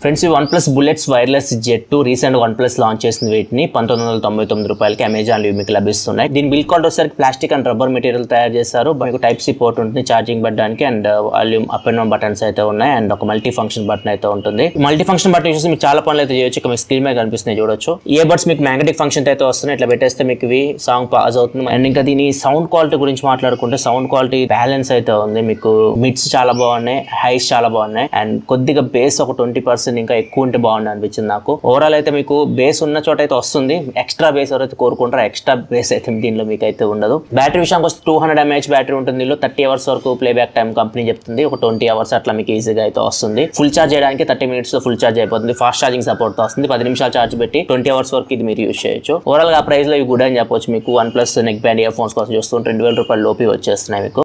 friends ఈ OnePlus bullets wireless Z two recent OnePlus launch చేసిన వీటిని పంతొమ్మిది వందల తొంభై తొమ్మిది రూపాయలకి అమెజాన్ లో మీకు లభిస్తున్నాయి దీని బిల్ క్వాలిటీ వచ్చేసరికి ప్లాస్టిక్ అండ్ రబ్బర్ మెటీరియల్ తయారు చేస్తారు మీకు టైప్ సి పోర్ట్ ఉంటుంది ఛార్జింగ్ పెట్టడానికి and volume up and down buttons అయితే ఉన్నాయి అండ్ ఒక మల్టీ ఫంక్షన్ బటన్ అయితే ఉంటుంది మల్టీ ఫంక్షన్ బటన్ చూసి మీకు చాలా పనులు అయితే చేయొచ్చు ఇక మీ స్క్రీన్ మీద కనిపిస్తున్నాయి చూడొచ్చు ఇయర్ బడ్స్ మీకు మ్యాగ్నెటిక్ ఫంక్షన్ అయితే వస్తున్నాయి ఇట్లా పెట్టేస్తే మీకు ఇవి సాంగ్ పాజ్ అవుతుంది అండ్ ఇంకా దీని సౌండ్ క్వాలిటీ గురించి మాట్లాడుకుంటే సౌండ్ క్వాలిటీ బ్యాలెన్స్ అయితే ఉంది మీకు మిడ్స్ చాలా బాగున్నాయి హైస్ చాలా బాగున్నాయి అండ్ కొద్దిగా బేస్ ఒక ట్వంటీ పర్సెంట్ ఇంకా ఎక్కువ ఉంటే బాగుంది అనిపించింది నాకు ఓవరాల్ అయితే మీకు బేస్ ఉన్న చోట అయితే వస్తుంది ఎక్స్ట్రా బేస్ ఎవరైతే కోరుకుంటారో ఎక్స్ట్రా బేస్ అయితే దీనిలో మీకు అయితే ఉండదు బ్యాటరీ విషయానికి వస్తే టూ హండ్రెడ్ ఎంఏహెచ్ బ్యాటరీ ఉంటుంది దీనిలో థర్టీ అవర్స్ వరకు ప్లే బ్యాక్ టైం కంపెనీ చెప్తుంది ఒక ట్వంటీ అవర్స్ అట్లా మీకు ఈజీగా అయితే వస్తుంది ఫుల్ చార్జ్ చేయడానికి థర్టీ మినిట్స్ లో ఫుల్ చార్జ్ అయిపోతుంది ఫాస్ట్ ఛార్జింగ్ సపోర్ట్ తో వస్తుంది పది నిమిషాలు చార్జ్ పెట్టి ట్వంటీ అవర్స్ వరకు ఇది మీరు యూస్ చేయొచ్చు ఓవరాల్ గా ప్రైస్ లో ఇవి గుడ్ అని చెప్పొచ్చు మీకు OnePlus neckband earphones కోసం చూస్తుంటే రెండు వేల రూపాయలు లోపి వచ్చేస్తున్నాయి మీకు